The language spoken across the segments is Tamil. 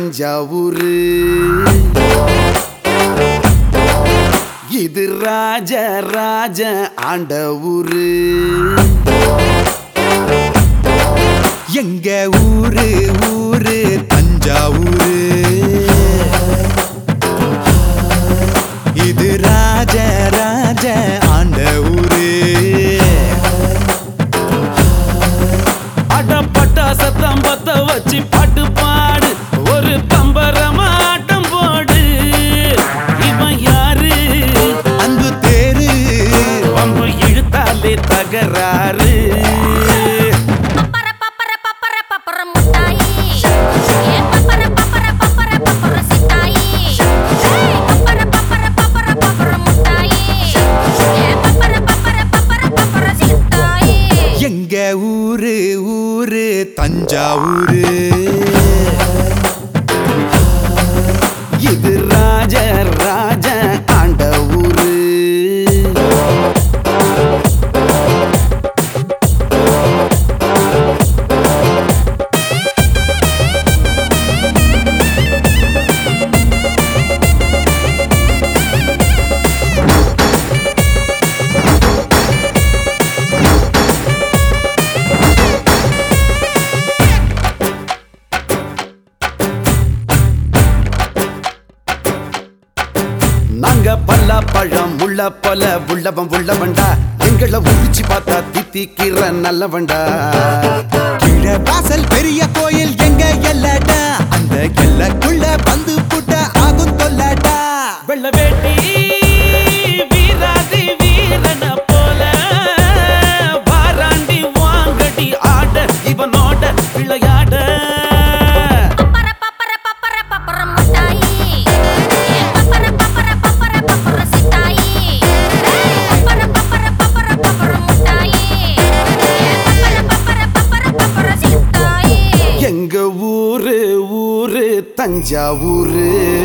தஞ்சாவூரு இது ராஜ ராஜ ஆண்ட ஊரு எங்க ஊரு ஊரு தஞ்சாவூரு இது ராஜ ராஜ ஆண்ட ஊரு அடப்பட்ட சத்தம் பத்த வச்சு பாட்டு பாடு ஒரு பம்பரமாட்டம் போடு இவன் யாரு அன்பு தேரு பம்பு இழுத்தாலே தகராறு பப்பர பப்பர பப்பர பப்பர முட்டாயி ஏ பப்பர பப்பர பப்பர பப்பர சித்தாயி ஏய் பப்பர பப்பர பப்பர பப்பர முட்டாயி ஏ பப்பர பப்பர பப்பர பப்பர சித்தாயி எங்க ஊரு ஊரு தஞ்சாவூரு இது ராஜ ராஜ ஆண்ட ஊரு நாங்க பல்லா பழம் முள்ள போல உள்ளவன் உள்ளவன்டா எங்களை உரிச்சு பார்த்தா தித்திக்கிற நல்லவன்டா கீழ வாசல் பெரிய கோயில் எங்க எல்லடா அந்த எல்லக்குள்ள வந்து புட்ட ஆகும் தொல்லடா வெள்ள வேட்டி வீராதி வீரன போல வாராண்டி வாங்கடி ஆட இவனோட விளையாட பப்பர பப்பர பப்பர பப்பர முட்டாயி ஏ பப்பர பப்பர பப்பர பப்பர சித்தாயி ஏய் பப்பர பப்பர பப்பர பப்பர முட்டாயி ஏ பப்பர பப்பர பப்பர பப்பர சித்தாயி எங்க ஊரு ஊரு தஞ்சாவூரு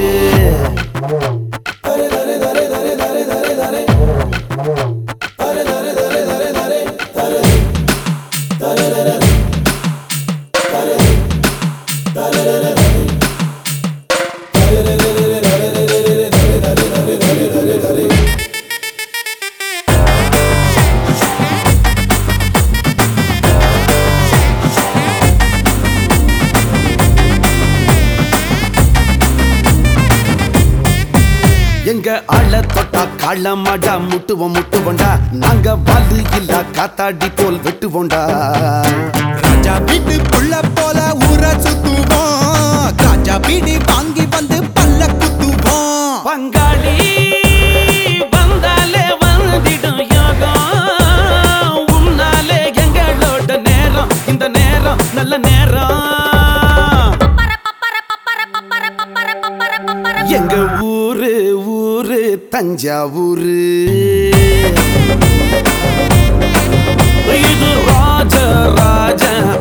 எங்க ஆள தொட்டா காளமாடா முட்டுவோம் முட்டுவோண்டா நாங்க வாலு இல்ல காத்தாடி போல் வெட்டுவோண்டா ராஜா வீட்டு புள்ள போல ஊர சுத்துவோம் ராஜா பீடி வாங்கி வந்து பல்ல குத்துவோம் பங்காளி வந்தாலே வந்திடும் யோகம் உன்னாலே எங்களோட நேரம் இந்த நேரம் நல்ல நேரம் பப்பர பப்பர பப்பர பப்பர பப்பர பப்பர பப்பர எங்க ஊரு ஊரு தஞ்சாவூரு இது ராஜ ராஜ